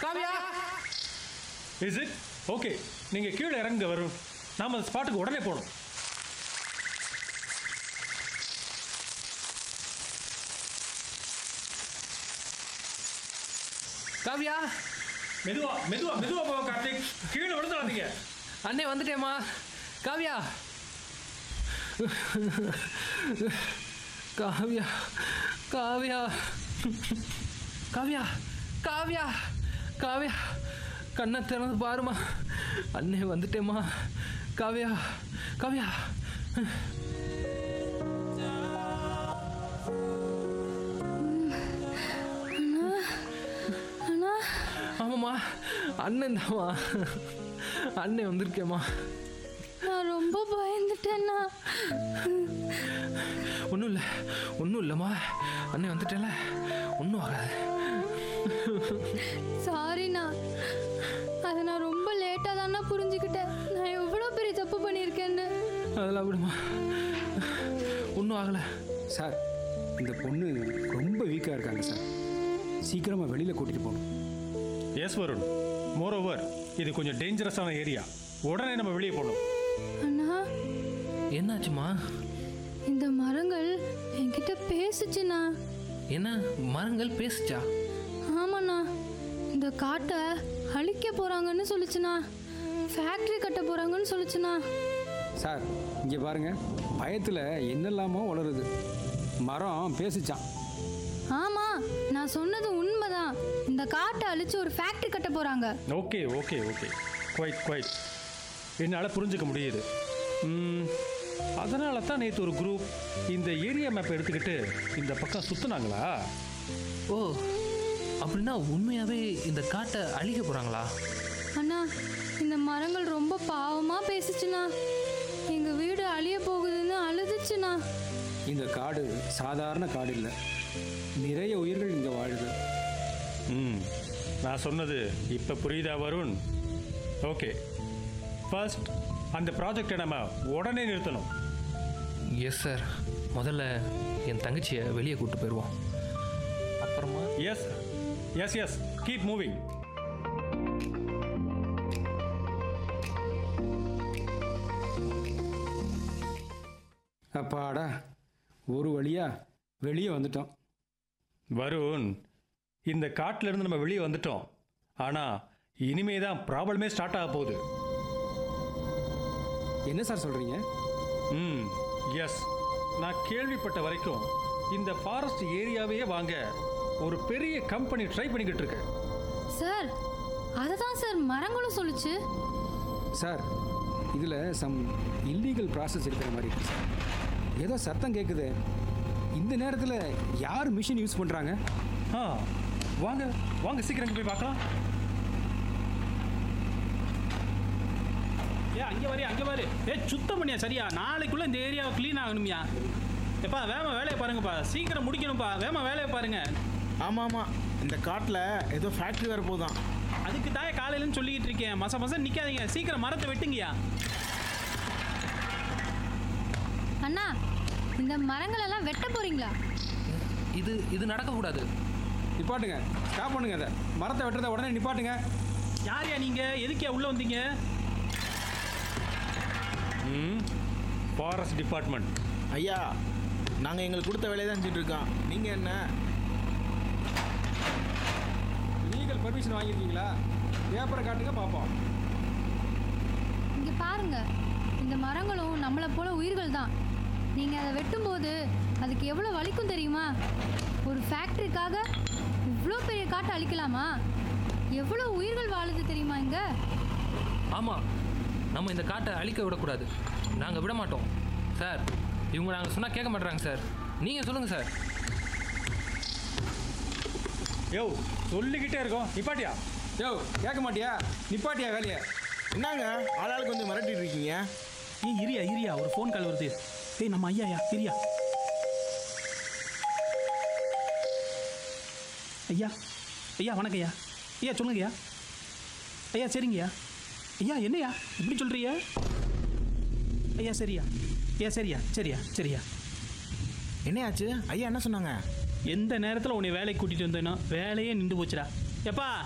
Kavya is it okay நீங்கள் கீழே இறங்க வரும் நாம் அந்த ஸ்பாட்டுக்கு உடனே போகணும் காவியா மெதுவா மெதுவா மெதுவா போக கார்த்திக் கீழே விழுந்துடாதீங்க அண்ணே வந்துட்டேம்மா காவியா காவியா காவியா காவியா காவியா காவியா கண்ணை திறந்து பாருமா அண்ணே வந்துட்டேம்மா காவியா காவியா அண்ணா ஆமாம்மா அண்ணன் தாம்மா அண்ணே வந்திருக்கேம்மா நான் ரொம்ப பயந்துட்டேண்ணா ஒன்றும் இல்லை ஒன்றும் இல்லைம்மா அண்ணே வந்துட்டேல ஒன்றும் ஆகாது சாரிண்ணா அதை நான் ரொம்ப லேட்டாக தானே புரிஞ்சுக்கிட்டேன் நான் எவ்வளோ பெரிய தப்பு பண்ணியிருக்கேன்னு அதெல்லாம் விடுமா ஒன்றும் ஆகலை சார் இந்த பொண்ணு ரொம்ப வீக்காக இருக்காங்க சார் சீக்கிரமாக வெளியில் கூட்டிகிட்டு போகணும் எஸ் வருண் மோர் ஓவர் இது கொஞ்சம் டேஞ்சரஸான ஏரியா உடனே நம்ம வெளியே போகணும் அண்ணா என்னாச்சுமா இந்த மரங்கள் என்கிட்ட பேசுச்சுண்ணா என்ன மரங்கள் பேசுச்சா ஆமாண்ணா இந்த காட்டை அழிக்க போகிறாங்கன்னு சொல்லுச்சுண்ணா ஃபேக்ட்ரி கட்ட போகிறாங்கன்னு சொல்லுச்சுண்ணா சார் இங்கே பாருங்க பயத்தில் என்னெல்லாமோ வளருது மரம் பேசிச்சான் ஆமாம் நான் சொன்னது உண்மைதான் இந்த காட்டை அழிச்சு ஒரு ஃபேக்ட்ரி கட்ட போகிறாங்க okay okay okay quite quite என்னால் புரிஞ்சுக்க முடியுது அதனால தான் நேற்று ஒரு குரூப் இந்த ஏரியா மேப் எடுத்துக்கிட்டு இந்த பக்கம் சுற்றுனாங்களா ஓ அப்படின்னா உண்மையாகவே இந்த காட்டை அழிக்க போகிறாங்களா அண்ணா இந்த மரங்கள் ரொம்ப பாவமாக பேசுச்சுண்ணா எங்கள் வீடு அழிய போகுதுன்னு அழுதுச்சுண்ணா இந்த காடு சாதாரண காடு இல்லை நிறைய உயிர்கள் இங்கே வாழுது ம் நான் சொன்னது இப்போ புரியுதா வருண் ஓகே ஃபர்ஸ்ட் அந்த ப்ராஜெக்டை நம்ம உடனே நிறுத்தணும் எஸ் சார் முதல்ல என் தங்கச்சியை வெளியே கூப்பிட்டு போயிடுவோம் அப்புறமா yes yes yes keep moving அப்பாடா ஒரு வழியாக வெளியே வந்துட்டோம் வருண் இந்த காட்டுல இருந்து நம்ம வெளியே வந்துட்டோம் ஆனால் இனிமே தான் ப்ராப்ளமே ஸ்டார்ட் ஆக போகுது என்ன சார் சொல்கிறீங்க ம் எஸ் நான் கேள்விப்பட்ட வரைக்கும் இந்த ஃபாரஸ்ட் ஏரியாவையே வாங்க ஒரு பெரிய கம்பெனி ட்ரை பண்ணிக்கிட்டு இருக்கு சார் அதை தான் சார் மரங்களும் சொல்லுச்சு சார் இதில் சம் இல்லீகல் ப்ராசஸ் இருக்கிற மாதிரி இருக்கு சார் ஏதோ சத்தம் கேட்குது இந்த நேரத்தில் யார் மிஷின் யூஸ் பண்ணுறாங்க ஆ வாங்க வாங்க சீக்கிரம் போய் பார்க்கலாம் ஏ அங்கே வரையா அங்கே பாரு ஏ சுத்தம் பண்ணியா சரியா நாளைக்குள்ள இந்த ஏரியாவை க்ளீன் ஆகணும்யா எப்பா வேம வேலையை பாருங்கப்பா சீக்கிரம் முடிக்கணும்ப்பா வேம வேலையை பாருங்க ஆமாம் ஆமாம் இந்த காட்டில் ஏதோ ஃபேக்ட்ரி வர போதான் அதுக்கு தாய காலையிலன்னு சொல்லிக்கிட்டு இருக்கேன் மச மசம் நிற்காதீங்க சீக்கிரம் மரத்தை வெட்டுங்கய்யா அண்ணா இந்த மரங்கள் எல்லாம் வெட்ட போறீங்களா இது இது நடக்கக்கூடாது நிப்பாட்டுங்க ஸ்டாப் பண்ணுங்க அதை மரத்தை வெட்டுறதை உடனே நிப்பாட்டுங்க யார்யா நீங்கள் எதுக்கே உள்ளே வந்தீங்க ம் ஃபாரஸ்ட் டிபார்ட்மெண்ட் ஐயா நாங்கள் எங்களுக்கு கொடுத்த வேலையை தான் செஞ்சுட்டு இருக்கோம் நீங்கள் என்ன லீகல் பர்மிஷன் வாங்கியிருக்கீங்களா பேப்பரை காட்டுங்க பார்ப்போம் இங்க பாருங்க இந்த மரங்களும் நம்மளை போல உயிர்கள் தான் நீங்க அதை வெட்டும்போது அதுக்கு எவ்வளோ வலிக்கும் தெரியுமா ஒரு ஃபேக்டரிக்காக இவ்வளோ பெரிய காட்டை அழிக்கலாமா எவ்வளோ உயிர்கள் வாழுது தெரியுமா இங்க ஆமாம் நம்ம இந்த காட்டை அழிக்க விடக்கூடாது நாங்கள் விட மாட்டோம் சார் இவங்க நாங்கள் சொன்னால் கேட்க மாட்றாங்க சார் நீங்கள் சொல்லுங்கள் சார் யோ சொல்லிக்கிட்டே இருக்கோம் நிப்பாட்டியா யோ கேட்க மாட்டியா நிப்பாட்டியா வேலையை என்னங்க ஆளாளுக்கு கொஞ்சம் மிரட்டிட்டு இருக்கீங்க ஏய் இரியா இரியா ஒரு ஃபோன் கால் வருது ஏய் நம்ம ஐயாயா இரியா ஐயா ஐயா வணக்கம் ஐயா ஐயா சொல்லுங்கய்யா ஐயா சரிங்கய்யா ஐயா என்னய்யா இப்படி சொல்றிய ஐயா சரியா ஐயா சரியா சரியா சரியா என்னையாச்சு ஐயா என்ன சொன்னாங்க எந்த நேரத்தில் உன்னை வேலைக்கு கூட்டிகிட்டு வந்தேனோ வேலையே நின்று போச்சுடா எப்பா